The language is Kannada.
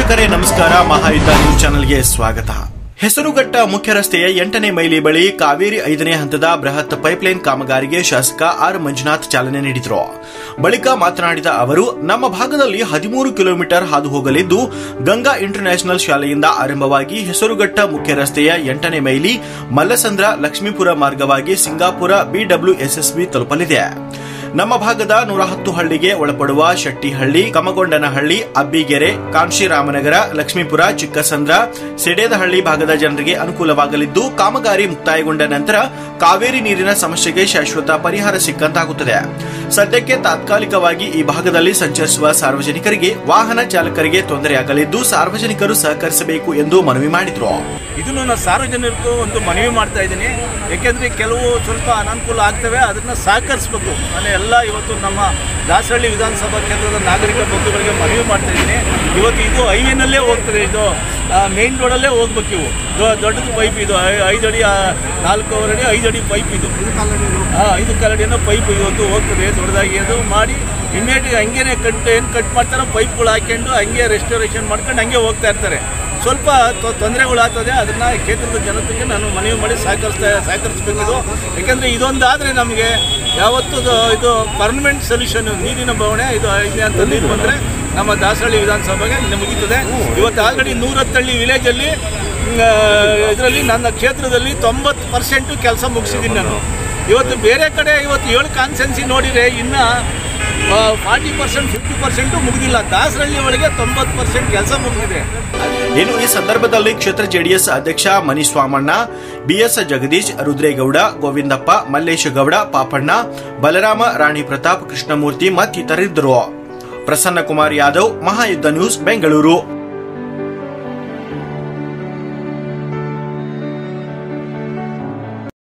ವೀಕ್ಷಕರೇ ನಮಸ್ಕಾರ ಮಹಾಯುದ್ಧ ನ್ಯೂಸ್ ಚಾನೆಲ್ಗೆ ಸ್ವಾಗತ ಹೆಸರುಘಟ್ಟ ಮುಖ್ಯ ರಸ್ತೆಯ ಎಂಟನೇ ಮೈಲಿ ಬಳಿ ಕಾವೇರಿ ಐದನೇ ಹಂತದ ಬೃಹತ್ ಪೈಪ್ಲೈನ್ ಕಾಮಗಾರಿಗೆ ಶಾಸಕ ಆರ್ ಮಂಜುನಾಥ್ ಚಾಲನೆ ನೀಡಿದರು ಬಳಿಕ ಮಾತನಾಡಿದ ಅವರು ನಮ್ಮ ಭಾಗದಲ್ಲಿ ಹದಿಮೂರು ಕಿಲೋಮೀಟರ್ ಹಾದು ಹೋಗಲಿದ್ದು ಗಂಗಾ ಇಂಟರ್ನ್ಯಾಷನಲ್ ಶಾಲೆಯಿಂದ ಆರಂಭವಾಗಿ ಹೆಸರುಘಟ್ಟ ಮುಖ್ಯ ರಸ್ತೆಯ ಎಂಟನೇ ಮೈಲಿ ಮಲ್ಲಸಂದ್ರ ಲಕ್ಷ್ಮೀಪುರ ಮಾರ್ಗವಾಗಿ ಸಿಂಗಾಪುರ ಬಿಡಬ್ಲ್ಯೂಎಸ್ಎಸ್ಬಿ ತಲುಪಲಿದೆ ನಮ್ಮ ಭಾಗದ ನೂರ ಹತ್ತು ಹಳ್ಳಿಗೆ ಒಳಪಡುವ ಶೆಟ್ಟಿಹಳ್ಳಿ ಕಮಗೊಂಡನಹಳ್ಳಿ ಅಬ್ಬಿಗೆರೆ ಕಾಂಶಿರಾಮನಗರ ಲಕ್ಷ್ಮೀಪುರ ಚಿಕ್ಕಸಂದ್ರ ಸಿಡೇದಹಳ್ಳಿ ಭಾಗದ ಜನರಿಗೆ ಅನುಕೂಲವಾಗಲಿದ್ದು ಕಾಮಗಾರಿ ಮುಕ್ತಾಯಗೊಂಡ ನಂತರ ಕಾವೇರಿ ನೀರಿನ ಸಮಸ್ಯೆಗೆ ಶಾಶ್ವತ ಪರಿಹಾರ ಸಿಕ್ಕಂತಾಗುತ್ತದೆ ಸದ್ಯಕ್ಕೆ ತಾತ್ಕಾಲಿಕವಾಗಿ ಈ ಭಾಗದಲ್ಲಿ ಸಂಚರಿಸುವ ಸಾರ್ವಜನಿಕರಿಗೆ ವಾಹನ ಚಾಲಕರಿಗೆ ತೊಂದರೆಯಾಗಲಿದ್ದು ಸಾರ್ವಜನಿಕರು ಸಹಕರಿಸಬೇಕು ಎಂದು ಮನವಿ ಮಾಡಿದರು ಇದನ್ನು ನಾನು ಸಾರ್ವಜನಿಕರಿಗೂ ಒಂದು ಮನವಿ ಮಾಡ್ತಾ ಇದ್ದೀನಿ ಯಾಕೆಂದರೆ ಕೆಲವು ಸ್ವಲ್ಪ ಅನಾನುಕೂಲ ಆಗ್ತವೆ ಅದನ್ನು ಸಹಕರಿಸಬೇಕು ನಾನು ಎಲ್ಲ ಇವತ್ತು ನಮ್ಮ ದಾಸಹಳ್ಳಿ ವಿಧಾನಸಭಾ ಕ್ಷೇತ್ರದ ನಾಗರಿಕ ಬಂಧುಗಳಿಗೆ ಮನವಿ ಮಾಡ್ತಾ ಇದ್ದೀನಿ ಇವತ್ತು ಇದು ಹೈವೇನಲ್ಲೇ ಹೋಗ್ತದೆ ಇದು ಮೇನ್ ರೋಡಲ್ಲೇ ಹೋಗ್ಬೇಕು ಇವು ದೊ- ದೊಡ್ಡದು ಪೈಪ್ ಇದು ಐ- ಐದು ಅಡಿ ಆ, ನಾಲ್ಕೂವರೆ ಅಡಿ ಐದು ಅಡಿ ಪೈಪ್ ಇದು ಹಾಂ ಐದು ಕಾಲಡಿಯನ್ನು ಪೈಪ್ ಇವತ್ತು ಹೋಗ್ತದೆ ದೊಡ್ಡದಾಗಿ ಅದು ಮಾಡಿ ಇಮ್ಮಿಡಿಯೇಟ್ ಹಂಗೇನೆ ಕಟ್ ಏನು ಕಟ್ ಮಾಡ್ತಾರೋ ಪೈಪ್ಗಳು ಹಾಕ್ಕೊಂಡು ಹಂಗೆ ರೆಸ್ಟೋರೇಷನ್ ಮಾಡ್ಕೊಂಡು ಹಂಗೆ ಹೋಗ್ತಾ ಇರ್ತಾರೆ ಸ್ವಲ್ಪ ತೊ- ತೊಂದರೆಗಳಾಗ್ತದೆ ಅದನ್ನು ಕ್ಷೇತ್ರದ ಜನತೆಗೆ ನಾನು ಮನವಿ ಮಾಡಿ ಸಹಕರಿಸ್ತಾ ಸಹಕರಿಸಬೇಕು ಇದು ಯಾಕೆಂದರೆ ಇದೊಂದಾದರೆ ನಮಗೆ ಯಾವತ್ತೂ ಇದು- ಇದು ಪರ್ಮನೆಂಟ್ ಸೊಲ್ಯೂಷನ್ ನೀರಿನ ಬವಣೆ ಇದು ಐದನೇ ಅಂತ ನೀರು ಬಂದರೆ ನಮ್ಮ ದಾಸಹಳ್ಳಿ ವಿಧಾನಸಭೆಗೆ ಮುಗೀತದೆ ಇವತ್ತು ಆಲ್ರೆಡಿ ನೂರತ್ತಳ್ಳಿ ವಿಲೇಜಲ್ಲಿ ಇದರಲ್ಲಿ ನನ್ನ ಕ್ಷೇತ್ರದಲ್ಲಿ ತೊಂಬತ್ತು ಪರ್ಸೆಂಟು ಕೆಲಸ ಮುಗಿಸಿದ್ದೀನಿ ನಾನು ಇವತ್ತು ಬೇರೆ ಕಡೆ ಇವತ್ತು ಏಳು ಕಾನ್ಸೆನ್ಸಿ ನೋಡಿದರೆ ಇನ್ನು ಫಾರ್ಟಿ ಪರ್ಸೆಂಟ್ ಫಿಫ್ಟಿ ಪರ್ಸೆಂಟು ಮುಗಿದಿಲ್ಲ ದಾಸರಳ್ಳಿ ಒಳಗೆ ತೊಂಬತ್ತು ಪರ್ಸೆಂಟ್ ಕೆಲಸ ಮುಗಿದಿದೆ ಇನ್ನು ಈ ಸಂದರ್ಭದಲ್ಲಿ ಕ್ಷೇತ್ರ ಜೆಡಿಎಸ್ ಅಧ್ಯಕ್ಷ ಮನೀಶ್ ಸ್ವಾಮಣ್ಣ ಬಿಎಸ್ ಜಗದೀಶ್ ರುದ್ರೇಗೌಡ ಗೋವಿಂದಪ್ಪ ಮಲ್ಲೇಶ ಗೌಡ ಪಾಪಣ್ಣ ಬಲರಾಮ ರಾಣಿ ಪ್ರತಾಪ್ ಕೃಷ್ಣಮೂರ್ತಿ ಮತ್ತಿತರರಿದ್ದರು ಪ್ರಸನ್ನ ಕುಮಾರ್ ಯಾದವ್ ಮಹಾಯುದ್ಧ ನ್ಯೂಸ್ ಬೆಂಗಳೂರು